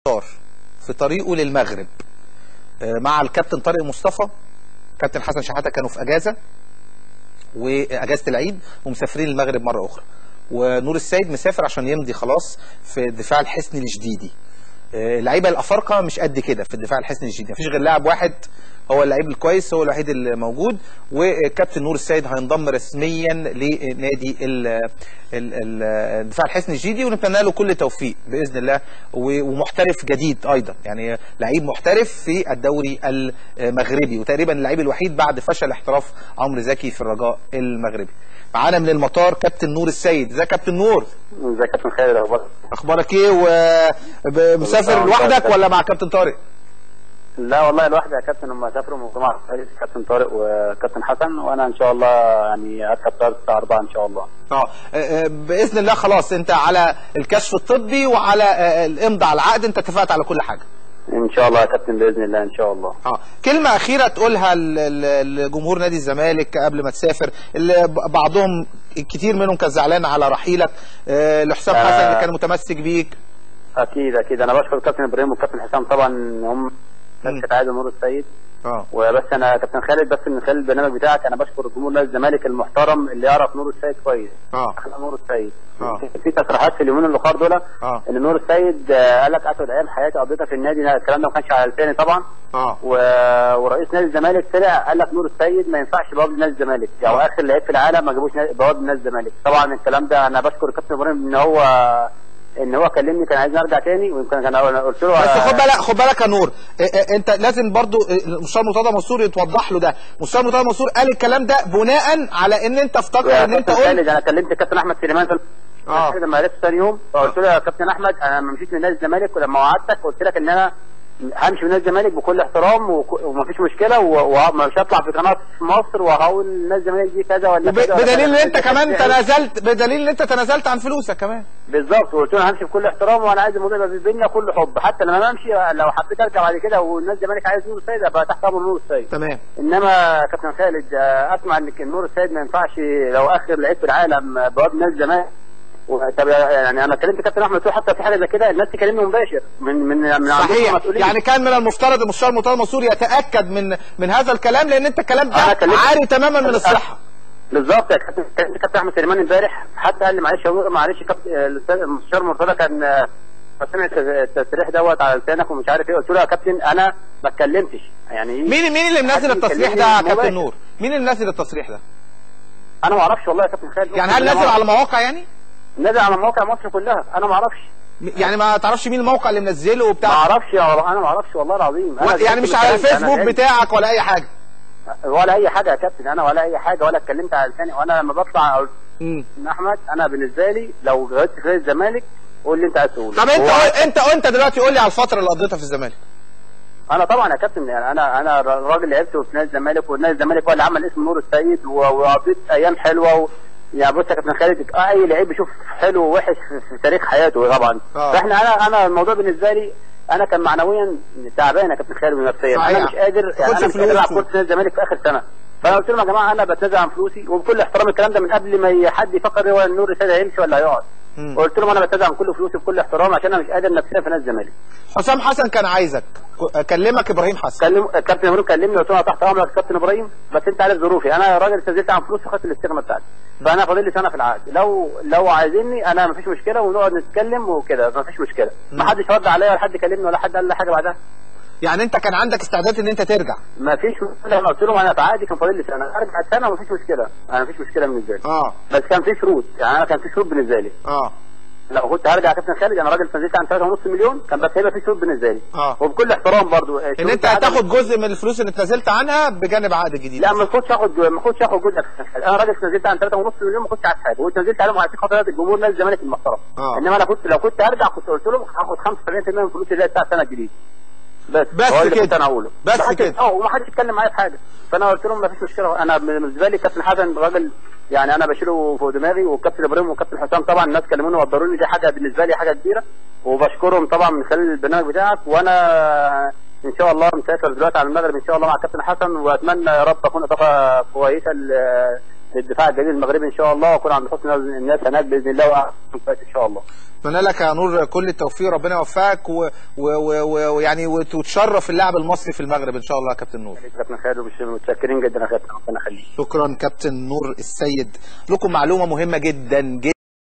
المطار في طريقه للمغرب آه، مع الكابتن طارق مصطفى كابتن حسن شحاته كانوا في اجازه واجازه العيد ومسافرين المغرب مره اخرى ونور السيد مسافر عشان يمضي خلاص في الدفاع الحصني الجديدي آه، اللعيبه الافارقه مش قد كده في الدفاع الحصني الجديدي مفيش غير لاعب واحد هو اللعيب الكويس هو الوحيد اللي موجود وكابتن نور السيد هينضم رسميا لنادي ال- ال- ال- الدفاع الحصني الجديدي ونتمنى له كل توفيق باذن الله و- ومحترف جديد ايضا يعني لعيب محترف في الدوري المغربي وتقريبا اللعيب الوحيد بعد فشل احتراف عمرو زكي في الرجاء المغربي معانا من المطار كابتن نور السيد ازيك يا كابتن نور ازيك يا كابتن خالد اخبارك اخبارك ايه ومسافر تمام، لوحدك تمام. ولا مع كابتن طارق لا والله لوحدي يا كابتن هم سافروا من جماعه الفريق كابتن طارق وكابتن حسن وانا ان شاء الله يعني اركب طياره الساعه 4 ان شاء الله اه آه، باذن الله خلاص انت على الكشف الطبي وعلى آه، الامضاء على العقد انت اتفقت على كل حاجه ان شاء الله يا كابتن باذن الله ان شاء الله اه كلمه اخيره تقولها ل- ل- لجمهور نادي الزمالك قبل ما تسافر اللي ب- بعضهم كتير منهم كان زعلان على رحيلك آه، لحسام آه. حسن اللي كان متمسك بيك اكيد اكيد انا بشكر الكابتن ابراهيم والكابتن حسام طبعا هم مم. كانت عايزه نور السيد اه وبس انا يا كابتن خالد بس من خلال البرنامج بتاعك انا بشكر جمهور نادي الزمالك المحترم اللي يعرف نور السيد كويس اه احنا نور السيد آه. في تصريحات في اليومين الاخر دول اه ان نور السيد آه، قال لك اسود ايام حياتي قضيتها في النادي لا، الكلام ده ما كانش على لساني طبعا اه و... ورئيس نادي الزمالك طلع قال لك نور السيد ما ينفعش بواب نادي الزمالك او آه. اخر لعيب في العالم ما جابوش نا- بواب نادي الزمالك طبعا الكلام ده انا بشكر الكابتن ابراهيم ان هو ان هو كلمني كان عايزني ارجع تاني ويمكن كان أنا قلت له بس خد بالك خد بالك يا نور آه، آه، انت لازم برضو آه، مستشار مرتضى منصور يتوضح له ده مستشار مرتضى منصور قال الكلام ده بناء على ان انت افتكر يا ان انت كابتن قلت خالد انا كلمت الكابتن احمد سليمان في اه. اه لما عرفت ثاني يوم فقلت له يا كابتن احمد انا لما مشيت من نادي الزمالك ولما وعدتك قلت لك ان انا همشي من نادي الزمالك بكل احترام وك- ومفيش مشكله و- ومش هطلع في قناه في مصر وهقول نادي الزمالك دي كذا ولا وب- كذا ولا بدليل كذا. ان انت كمان تنازلت بدليل ان انت تنازلت عن فلوسك كمان بالظبط وقلت له انا همشي بكل احترام وانا عايز الموضوع يبقى بيننا كل حب حتى لما امشي لو حبيت ارجع بعد كده والناس الزمالك عايز نور السيد ابقى تحت امر نور السيد تمام انما كابتن خالد آه، اسمع ان نور السيد ما ينفعش لو اخر لعيب في العالم آه، بواب نادي الزمالك و- طب يعني انا كلمت كابتن احمد قلت له حتى في حاجه زي كده الناس تكلمني مباشر من من من عندكم صحيح مسؤولين. يعني كان من المفترض المستشار مرتضى منصور يتاكد من من هذا الكلام لان انت الكلام ده أنا كلمت- عاري تماما من الصحه بالظبط يا كابتن كلمت كابتن احمد سليمان امبارح حتى قال لي معلش يا نور- معلش يا كابتن آه، الاستاذ المستشار مرتضى كان آه، سمع التصريح دوت على لسانك ومش عارف ايه قلت له يا كابتن انا ما اتكلمتش يعني ايه مين مين اللي منزل حد التصريح يكلمني ده يا مباشر. كابتن نور مين اللي منزل التصريح ده انا ما اعرفش والله يا كابتن خالد يعني هل نازل على مواقع يعني نازل على مواقع مصر كلها انا ما اعرفش يعني ما تعرفش مين الموقع اللي منزله ما وبتاع اعرفش يا انا ما اعرفش والله العظيم أنا يعني مش زهقت على من الكلام ده. الفيسبوك أنا بتاعك ولا اي حاجه زهقت. ولا اي حاجه يا كابتن انا ولا اي حاجه ولا اتكلمت على لساني وانا لما بطلع اقول مم. ان احمد انا بالنسبه لي لو غيرت في نادي الزمالك قول لي انت عايز تقول طب انت قول انت انت دلوقتي قول لي على الفتره اللي قضيتها في الزمالك انا طبعا يا كابتن يعني انا انا راجل لعبت في نادي الزمالك ونادي الزمالك هو اللي عمل اسم نور السيد و- وقضيت ايام حلوه و... يعني بص يا كابتن خالد اي لعيب بيشوف حلو ووحش في, في تاريخ حياته طبعا آه. فاحنا انا انا الموضوع بالنسبه لي انا كان معنويا تعبان يا كابتن خالد نفسيا صحيح. انا مش قادر يعني تاخدش انا مش قادر فلوس العب و- كوره نادي الزمالك في اخر سنه فانا قلت لهم يا جماعه انا بتنازل عن فلوسي وبكل احترام الكلام ده من قبل ما ي- حد يفكر هو النور السيد هيمشي ولا هيقعد مم. قلت لهم انا بتنازل عن كل فلوسي بكل احترام عشان انا مش قادر نفسيا في نادي الزمالك حسام حسن كان عايزك ك- كلمك ابراهيم حسن كلم الكابتن ابراهيم كلمني قلت له أنا تحت امرك يا كابتن ابراهيم بس انت عارف ظروفي انا راجل استزدت عن فلوسي وخدت الاستغنى بتاعتي فانا فاضل لي سنه في العقد لو لو عايزيني انا مفيش مشكله ونقعد نتكلم وكده مفيش مشكله ما حدش رد عليا ولا حد كلمني ولا حد قال لي حاجه بعدها يعني انت كان عندك استعداد ان انت ترجع مفيش مشكله انا قلت لهم انا في عقدي كان فاضل لي سنه ارجع السنه ومفيش مشكله انا مفيش مشكله بالنسبه لي اه بس كان في شروط يعني انا كان في شروط بالنسبه لي اه لو كنت هرجع يا كابتن خالد انا راجل نزلت عن 3.5 مليون كان بس هيبقى في شروط بالنسبه لي اه وبكل احترام برضو ان انت هتاخد جزء من الفلوس اللي اتنازلت عنها بجانب عقد جديد لا ما كنتش اخد ما كنتش اخد جزء انا راجل نزلت عن 3.5 مليون ما كنتش عايز حاجه ونزلت عليهم عشان خاطر الجمهور نادي الزمالك المحترم آه. انما انا كنت لو كنت هرجع كنت قلت لهم هاخد 75% من فلوسي اللي هي بتاع السنه الجديده بس بس هو اللي كده. كنت انا اقوله بس ما حدش- كده. اه وما حدش اتكلم معايا في حاجه فانا قلت لهم ما فيش مشكله انا بالنسبه لي كابتن حسن راجل يعني انا بشيله فوق دماغي والكابتن ابراهيم والكابتن حسام طبعا الناس كلموني وقدروني دي حاجه بالنسبه لي حاجه كبيره وبشكرهم طبعا من خلال البرنامج بتاعك وانا ان شاء الله مسافر دلوقتي على المغرب ان شاء الله مع كابتن حسن واتمنى يا رب اكون اضافه كويسه ل- للدفاع الجديد المغربي ان شاء الله واكون عند حسن الناس هناك باذن الله واحسن كويس ان شاء الله اتمنى لك يا نور كل التوفيق ربنا يوفقك و- و- و- ويعني وت- وتشرف اللاعب المصري في المغرب ان شاء الله يا كابتن نور كابتن خالد ومش متشكرين جدا يا كابتن ربنا يخليك شكرا كابتن نور السيد لكم معلومه مهمه جدا جدا